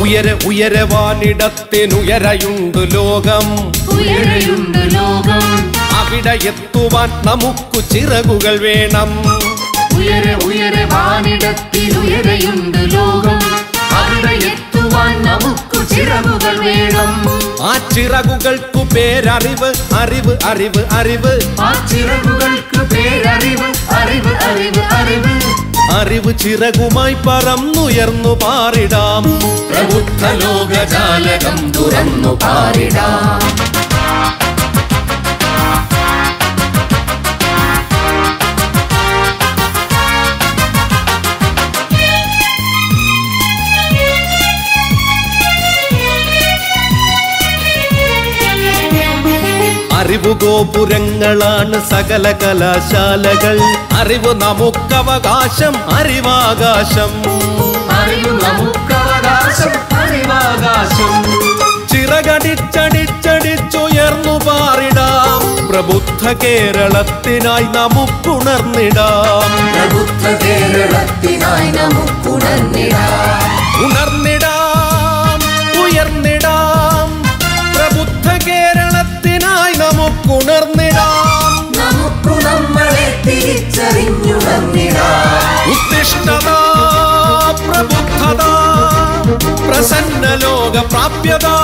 ഉയരെ ഉയരെ വാനിടത്തിനുയരയുണ്ട് ലോകം ഉയരെയുണ്ട് ലോകം അവിടെ എത്തുവാൻ നമുക്കു ചിറകുകൾ വേണം ഉയരെ ഉയരെ വാനിടത്തിലുയരെയുണ്ട് ലോകം അവിടെ എത്തുവാൻ നമുക്കു ചിറകുകൾ വേണം ആ ചിറകുകൾക്കു പേരറിവ് അറിവ് അറിവ് അറിവ് ആ ചിറകുകൾക്ക് പേരറിവ് അറിവ് അറിവ് അറിവ് അറിവ് ചിറകുമായി പറന്നുയർന്നു പാറിടാം പ്രബുദ്ധ ലോകജാലകം തുറന്നു പാരിടാം അറിവ് ഗോപുരങ്ങളാണ് സകല കലാശാലകൾ അറിവ് നമുക്കവകാശം അറിവാകാശം അറിവ് നമുക്കവകാശം അറിവാകാശം ചിറകടിച്ചടിച്ചടിച്ചുയർന്നു പാറിടാം പ്രബുദ്ധ കേരളത്തിനായി നമുക്കുണർന്നിടാം പ്രബുദ്ധ കേരളത്തിനായി നമുക്കുണർന്നിടാം ഉണർന്നിടാം ഉയർന്നിടാം പ്രബുദ്ധ കേരളത്തിനായി നമുക്കുണർന്നിടാം നമുക്കു നമ്മളെ തിരിച്ചറിഞ്ഞുണർന്നിടാം ഉത്തിഷ്ഠത പ്രബുദ്ധത പ്രസന്ന ലോക പ്രാപ്യത